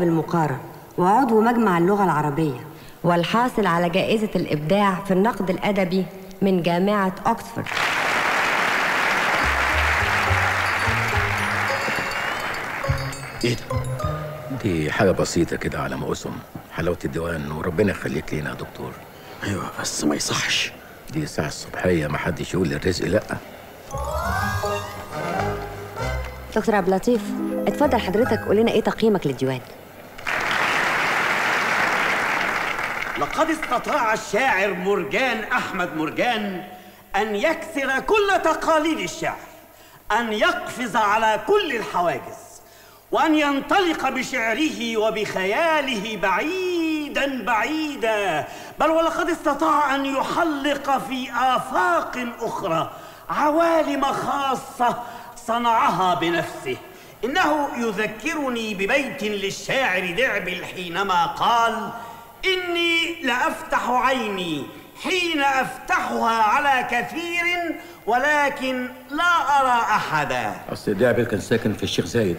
بالمقارن وعضو مجمع اللغة العربية والحاصل على جائزة الإبداع في النقد الأدبي من جامعة أكسفورد ايه ده؟ دي حاجة بسيطة كده على ما أسم حلاوة الديوان وربنا يخليك لينا يا دكتور ايوه بس ما يصحش دي الساعة الصبحية ما حدش يقول للرزق لأ دكتور عبد اللطيف اتفضل حضرتك قول لنا ايه تقييمك للديوان لقد استطاع الشاعر مرجان أحمد مرجان أن يكسر كل تقاليد الشعر أن يقفز على كل الحواجز وأن ينطلق بشعره وبخياله بعيدا بعيدا بل ولقد استطاع أن يحلق في آفاق أخرى عوالم خاصة صنعها بنفسه إنه يذكرني ببيت للشاعر دعبل حينما قال إني لأفتح عيني حين أفتحها على كثير ولكن لا أرى أحدا أصل دعبل كان ساكن في الشيخ زايد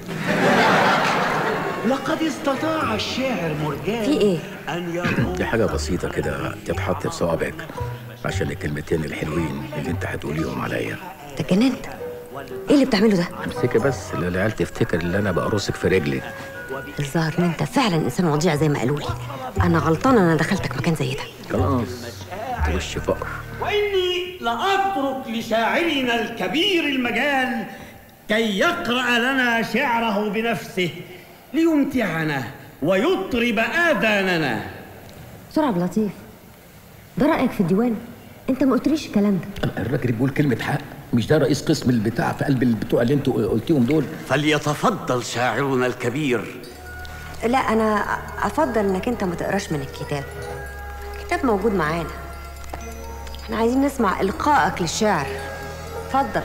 لقد استطاع الشاعر مرجان في ايه؟ أن يقول دي حاجة بسيطة كده تتحط في صوابعك عشان الكلمتين الحلوين اللي انت هتقوليهم عليا تجننت ايه اللي بتعمله ده امسكي بس لا العيال تفتكر ان انا بقرصك في رجلي الظاهر ان انت فعلا انسان وضيع زي ما قالوا لي انا غلطانه ان انا دخلتك مكان زي ده خلاص وش فقر وإني لأترك لشاعرنا الكبير المجال كي يقرأ لنا شعره بنفسه ليمتعنا ويطرب آذاننا دكتور عبد اللطيف ده رايك في الديوان انت ما قلتليش الكلام ده الراجل بيقول كلمة حق مش ده رئيس قسم البتاع في قلب البتوع اللي انتوا قلتيهم دول فليتفضل شاعرنا الكبير لا انا افضل انك انت ما تقراش من الكتاب الكتاب موجود معانا احنا عايزين نسمع القائك للشعر اتفضل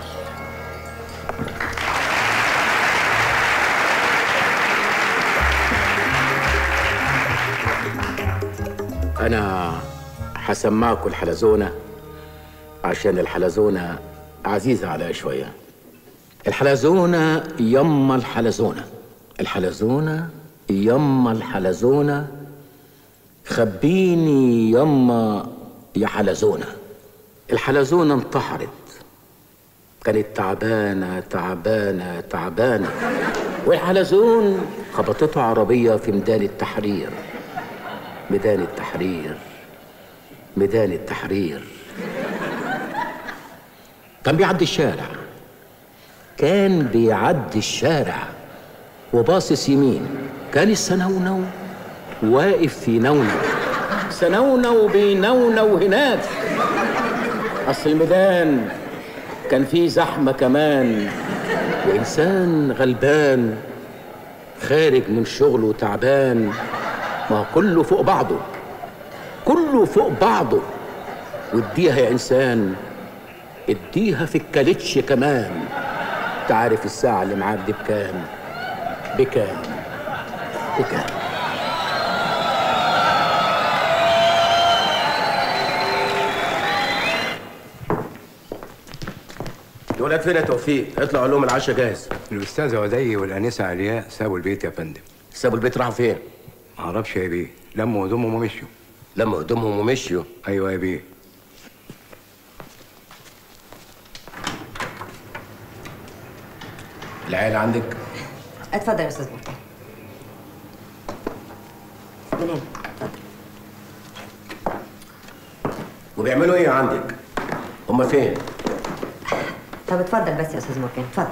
انا هسمعكوا الحلزونة عشان الحلزونة عزيزة عليا شوية الحلزونة يما الحلزونة الحلزونة يما الحلزونة خبيني يما يا حلزونة الحلزونة انتحرت كانت تعبانة تعبانة تعبانة والحلزون خبطته عربية في ميدان التحرير ميدان التحرير ميدان التحرير كان بيعدي الشارع كان بيعدي الشارع وباصص يمين كان السنونو واقف في نونو سنونو بينونو هناك اصل الميدان كان فيه زحمه كمان وانسان غلبان خارج من شغله تعبان ما هو كله فوق بعضه كله فوق بعضه واديها يا انسان اديها في الكالتش كمان تعرف الساعة اللي معاك دي بكام بكام بكام الولاد فين يا توفيق؟ اطلعوا لهم العشاء جاهز الأستاذة ودي والأنسة علياء سابوا البيت يا فندم سابوا البيت راحوا فين؟ معرفش يا بيه لموا هدومهم ومشيوا لما هدومهم ومشيوا أيوة يا بيه العيال عندك اتفضل يا استاذ مرتضى من هنا اتفضل وبيعملوا ايه عندك؟ هما فين؟ طب اتفضل بس يا استاذ مركان اتفضل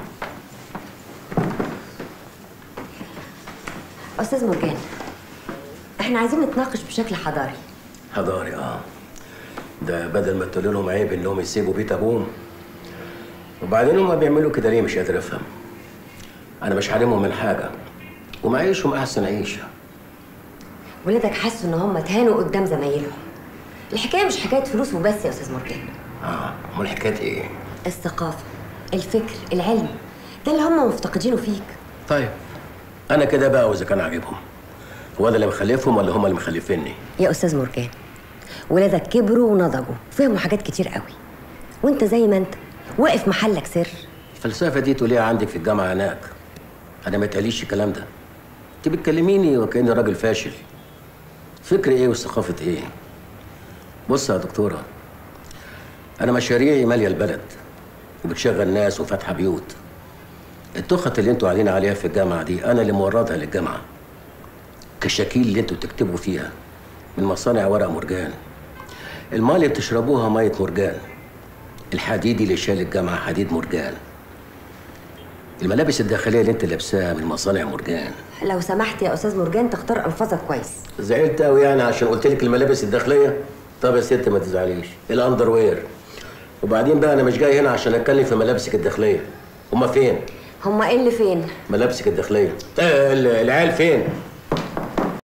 استاذ مرجان احنا عايزين نتناقش بشكل حضاري حضاري اه ده بدل ما تقول لهم عيب انهم يسيبوا بيت ابوهم وبعدين هم بيعملوا كده ليه مش قادر افهم انا مش حارمهم من حاجه ومعيشهم احسن عيشه ولادك حسوا ان هم اتهانوا قدام زمايلهم الحكايه مش حكايه فلوس وبس يا استاذ مرجان اه امال حكايه ايه الثقافه الفكر العلم ده اللي هم مفتقدينه فيك طيب انا كده بقى واذا كان عاجبهم هو انا اللي مخلفهم ولا هم اللي مخلفيني يا استاذ مرجان ولادك كبروا ونضجوا فهموا حاجات كتير قوي وانت زي ما انت واقف محلك سر الفلسفه دي تقوليها عندك في الجامعه هناك انا ما تقاليش الكلام ده انت بتكلميني وكاني راجل فاشل فكر ايه وثقافه ايه بص يا دكتوره انا مشاريعي ماليه البلد وبتشغل ناس وفاتحه بيوت التخت اللي انتوا قاعدين عليها في الجامعه دي انا اللي موردها للجامعه كشاكيل اللي انتوا بتكتبوا فيها من مصانع ورق مرجان الماء اللي بتشربوها ميه مرجان الحديد اللي شال الجامعه حديد مرجان الملابس الداخليه اللي انت لابساها من مصانع مرجان لو سمحت يا استاذ مرجان تختار الفاظك كويس زعلت قوي يعني عشان قلت لك الملابس الداخليه طب يا ست ما تزعليش الاندر وير وبعدين بقى انا مش جاي هنا عشان اتكلم في ملابسك الداخليه هما فين هما ايه اللي فين ملابسك الداخليه آه، ال- العيال فين